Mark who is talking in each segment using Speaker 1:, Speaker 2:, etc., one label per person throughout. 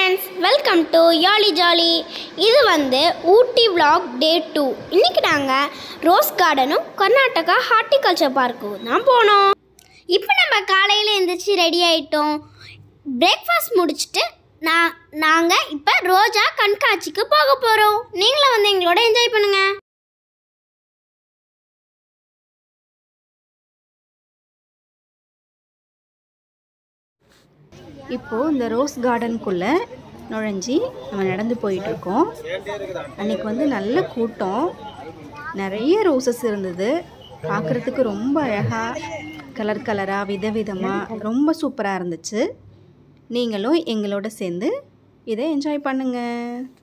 Speaker 1: Friends welcome to யாலி ஜாலி இது வந்து ஊட்டி vlog டே டூ இன்றைக்கி நாங்கள் ரோஸ் கார்டனும் கர்நாடகா ஹார்டிகல்ச்சர் பார்க்கும் தான் போனோம் இப்போ நம்ம காலையில் எழுந்திரிச்சு ரெடி ஆகிட்டோம் பிரேக்ஃபாஸ்ட் முடிச்சுட்டு நான் நாங்கள் இப்போ ரோஜா கண்காட்சிக்கு போக போகிறோம் நீங்களும் வந்து எங்களோட என்ஜாய் பண்ணுங்கள்
Speaker 2: இப்போது இந்த ரோஸ் கார்டனுக்குள்ளே நுழைஞ்சி நம்ம நடந்து போயிட்டுருக்கோம் அன்றைக்கி வந்து நல்ல கூட்டம் நிறைய ரோசஸ் இருந்தது பார்க்குறதுக்கு ரொம்ப அழகாக கலர் கலராக விதவிதமாக ரொம்ப சூப்பராக இருந்துச்சு நீங்களும் எங்களோட சேர்ந்து இதை என்ஜாய் பண்ணுங்கள்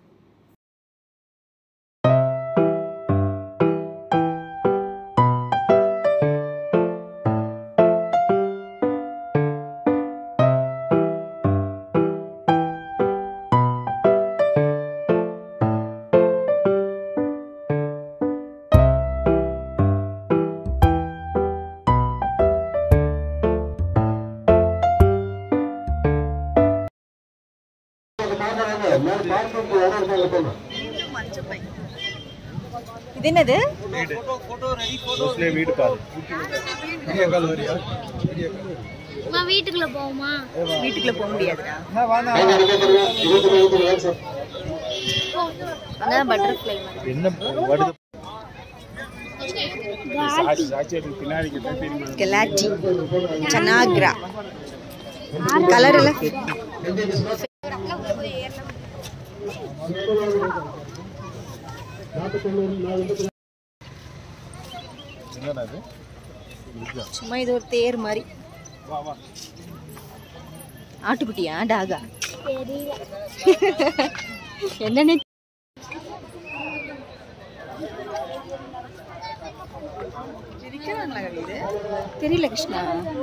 Speaker 2: இது என்னது
Speaker 3: மோஸ்ட்லி வீடு பாரு
Speaker 1: வீட்டுக்குள்ளே போவோமா
Speaker 2: வீட்டுக்குள்ளே போக முடியாதுடா அதான் பட்டர்ஃப்ளை
Speaker 3: என்ன வருது சாட்சி சாட்சி அதுக்கு பின்னாடி கிட்ட தெரியுமா
Speaker 2: கெலாட்டி சனாக்ரா கலர் எல்லாம்
Speaker 3: என்னடா அது
Speaker 2: சும்மா இது ஒரு தேர் மாதிரி
Speaker 3: வா வா
Speaker 2: ஆட்டுக்குட்டியா டாகா என்னன்னு தெரியல கிருஷ்ணா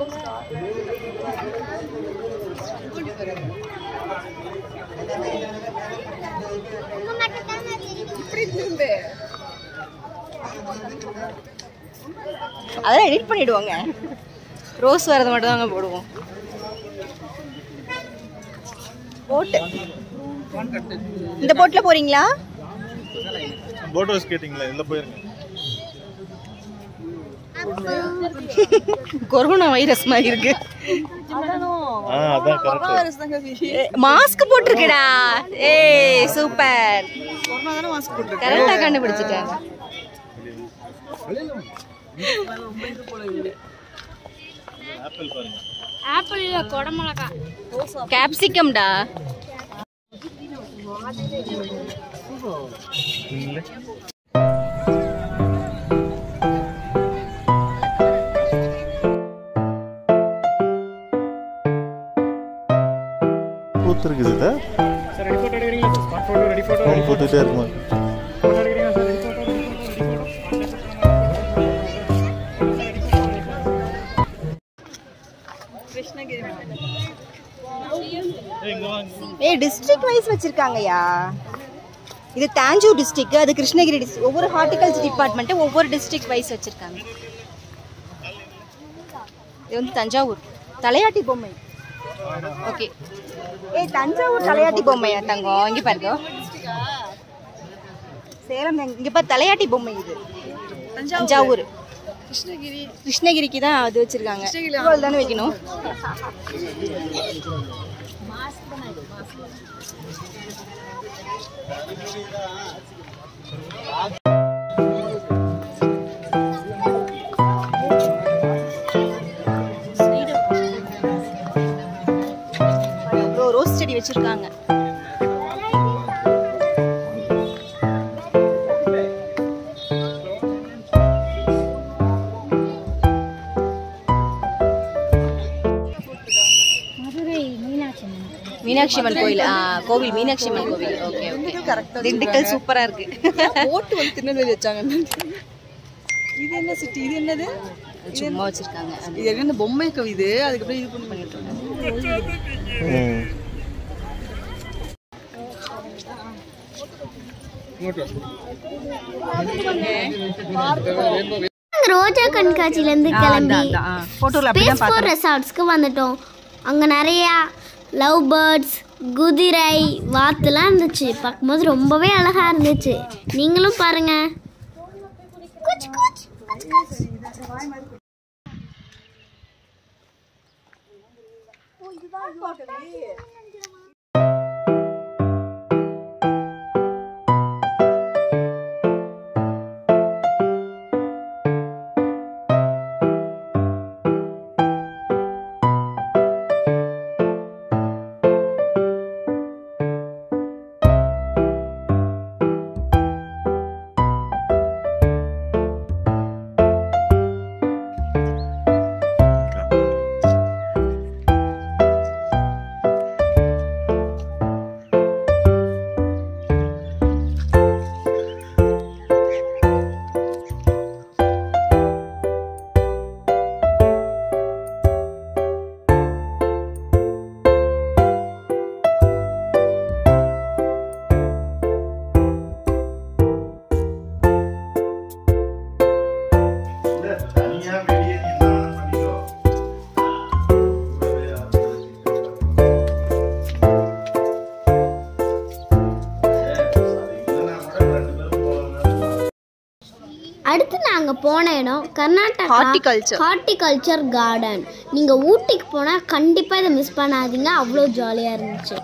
Speaker 2: அதெல்லாம் எடிட் பண்ணிடுவாங்க ரோஸ் வரது மட்டும் தாங்க போடுவோம் போட்டு இந்த போட்ல போறீங்களா
Speaker 3: போட் ஹவுஸ் கேட்டிங்களா இதில் போயிருங்க
Speaker 2: கொரோனா வைரஸ் மாதிரி இருக்கு
Speaker 3: ஆ அதான் கரெக்ட்
Speaker 2: மாஸ்க் போட்டிருக்கடா ஏய் சூப்பர் கரெக்டா கண்டுபிடிச்சிட்டேன்
Speaker 3: ஆப்பிள் பாருங்க
Speaker 1: ஆப்பிள் இல்லை குடமிளகா
Speaker 2: கேப்சிகம்டா
Speaker 3: இல்லை பூத்துருக்குது இதை பூத்துக்கிட்டே இருக்குமா இங்க வாங்க
Speaker 2: ஏய் டிஸ்ட்ரிக்ட் வைஸ் வச்சிருக்காங்கயா இது தாஞ்சூர் டிஸ்ட்ரிக்ட் அது கிருஷ்ணகிரி டிஸ்ட்ரிக்ட் ஒவ்வொரு ஹார்டிகல்ச்சர் டிபார்ட்மெண்ட்டு ஒவ்வொரு டிஸ்ட்ரிக்ட் வைஸ் வச்சிருக்காங்க இது வந்து தஞ்சாவூர் தலையாட்டி பொம்மை ஓகே ஏய் தஞ்சாவூர் தலையாட்டி பொம்மையா தங்கம் இங்க பாருங்க சேலம் எங்க- இங்க பாரு தலையாட்டி பொம்மை இது தஞ்சாவூர் கிருஷ்ணகிரி கிருஷ்ணகிரிக்கு தான் அது வச்சிருக்காங்க இவ்வளவு தானே வைக்கணும் அப்புறம் ரோஸ் செடி வச்சிருக்காங்க
Speaker 1: மதுரை மீனாட்சி
Speaker 2: மீனாட்சி அம்மன் கோயில் ஆ கோவில் மீனாட்சி அம்மன் கோவில் ஓகே ஓகே திண்டுக்கல் சூப்பரா இருக்கு
Speaker 4: போட்டு வந்து திருநெல்வேலி வச்சாங்க இது என்ன சிட்டி இது என்னது
Speaker 2: சும்மா வச்சிருக்காங்க
Speaker 4: இது என்ன பொம்மை கவி இது அதுக்கப்புறம் இது பண்ணி பண்ணிட்டு இருக்காங்க
Speaker 1: ரோஜா கண்காட்சியிலேருந்து கிளம்பி
Speaker 2: போட்டோல
Speaker 1: ஸ்பேஸ் ஃபோர் ரெசார்ட்ஸ்க்கு வந்துட்டோம் அங்கே நிறையா லவ் பேர்ட்ஸ் குதிரை வாத்துலாம் இருந்துச்சு பார்க்கும்போது ரொம்பவே அழகா இருந்துச்சு நீங்களும் பாருங்க குச், குச், குச், குச்.
Speaker 3: தனியா வெளியே நீ என்ன பண்ணிக்கோ கூடவே யாரும் இல்லைன்னா கூட ரெண்டு பேரும் போவாங்க
Speaker 1: அடுத்து நாங்கள் போன இடம் கர்நாடகா
Speaker 4: Horticulture.
Speaker 1: ஹார்டிகல்ச்சர் கார்டன் நீங்கள் ஊட்டிக்கு போனால் கண்டிப்பாக இதை மிஸ் பண்ணாதீங்க அவ்வளோ ஜாலியாக இருந்துச்சு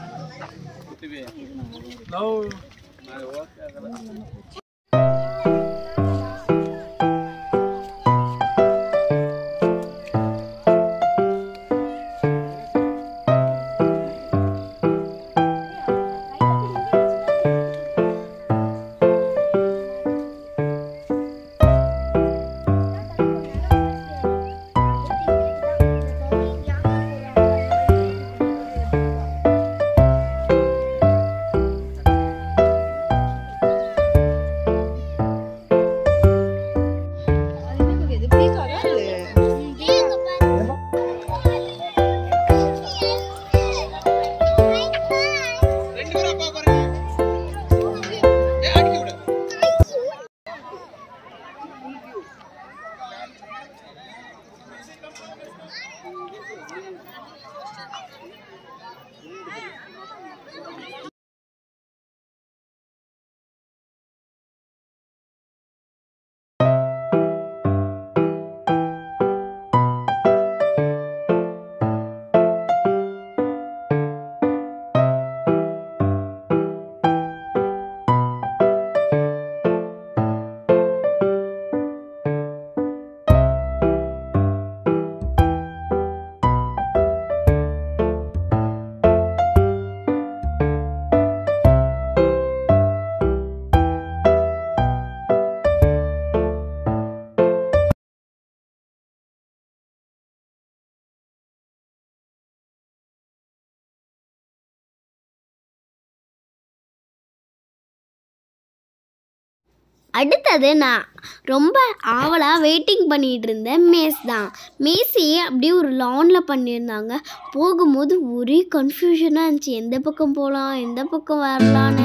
Speaker 1: அடுத்தது நான் ரொம்ப ஆவலாக வெயிட்டிங் பண்ணிட்டு இருந்த மேஸ் தான் மேஸையே அப்படியே ஒரு லானில் பண்ணியிருந்தாங்க போகும்போது ஒரே கன்ஃபியூஷனாக இருந்துச்சு எந்த பக்கம் போகலாம் எந்த பக்கம் வரலான்னு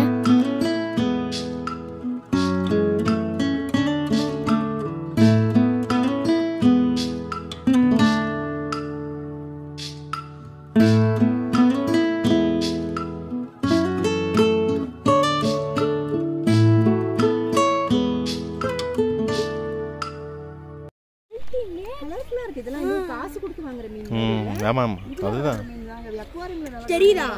Speaker 2: காசு கொடுத்து வாங்குற மீன்
Speaker 3: ம் ஆமாம் அதுதான்
Speaker 2: தெரியுதா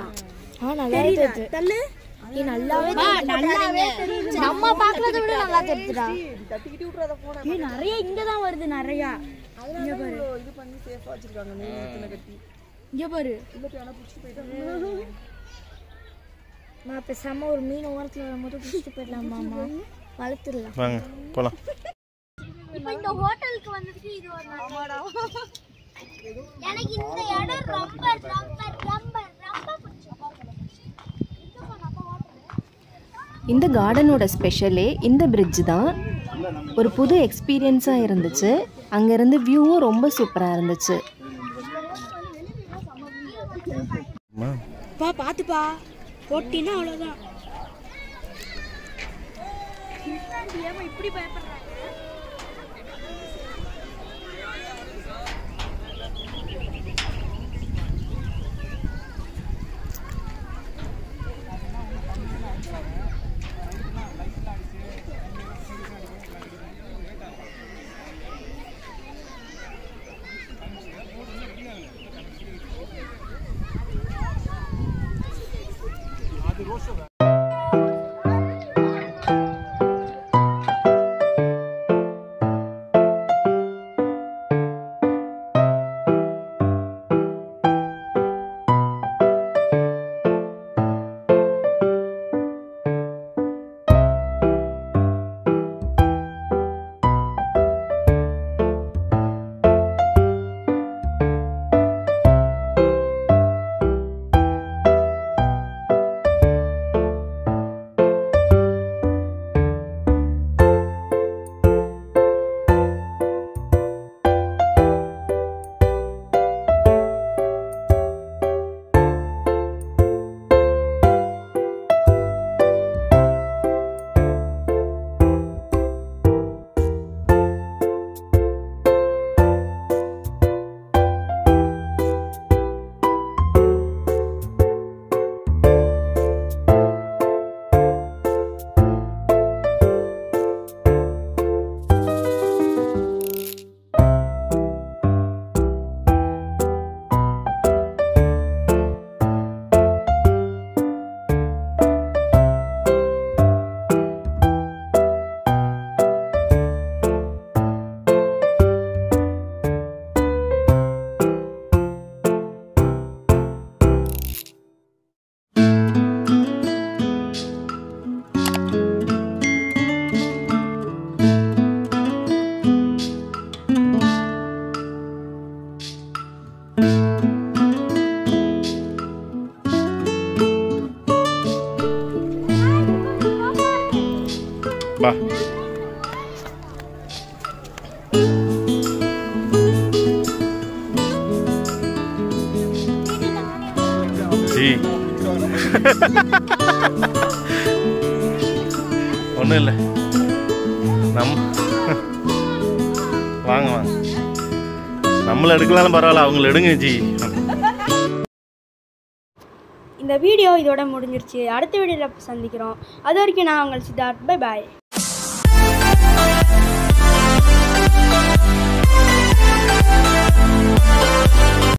Speaker 1: நம்ம பார்க்கறத விட நல்லா தெரிஞ்சுடா
Speaker 4: தட்டிக்கிட்டு விட்றத போன
Speaker 1: நிறைய இங்கே தான் வருது நிறையா
Speaker 4: இது பண்ணி சேஃபா வச்சிருக்காங்க மீன் இத்தனை கட்டி
Speaker 1: இங்கே பாரு
Speaker 4: இல்லாட்டி வேணா பிடிச்சிட்டு போயிட்டாங்க
Speaker 1: நான் பேசாமல் ஒரு மீன் ஓரத்தில் வரும்போது பிடிச்சிட்டு போயிடலாமாம்மா வளர்த்துடலாம்
Speaker 3: வாங்க போகலாம்
Speaker 1: இப்போ இந்த ஹோட்டலுக்கு வந்ததுக்கு இது ஒரு நல்ல எனக்கு இந்த இடம் ரொம்ப ரொம்ப ரொம்ப ரொம்ப பிடிச்சிருக்கு
Speaker 2: இந்த கார்டனோட ஸ்பெஷலே இந்த பிரிட்ஜ் தான் ஒரு புது எக்ஸ்பீரியன்ஸாக இருந்துச்சு அங்கேருந்து வியூவும் ரொம்ப சூப்பராக இருந்துச்சு
Speaker 3: அம்மா
Speaker 1: பா பார்த்துப்பா போட்டினா அவ்வளோதான் இப்படி பயப்படுறாங்க
Speaker 3: வா ஜி ஒன்றும் இல்லை நம் வாங்க வாங்க நம்மள எடுக்கலாம்னு பரவாயில்ல அவங்கள எடுங்க ஜி
Speaker 1: இந்த வீடியோ இதோட முடிஞ்சிருச்சு அடுத்த வீடியோவில் சந்திக்கிறோம் அது வரைக்கும் நான் உங்கள் சித்தார்த் பை பாய்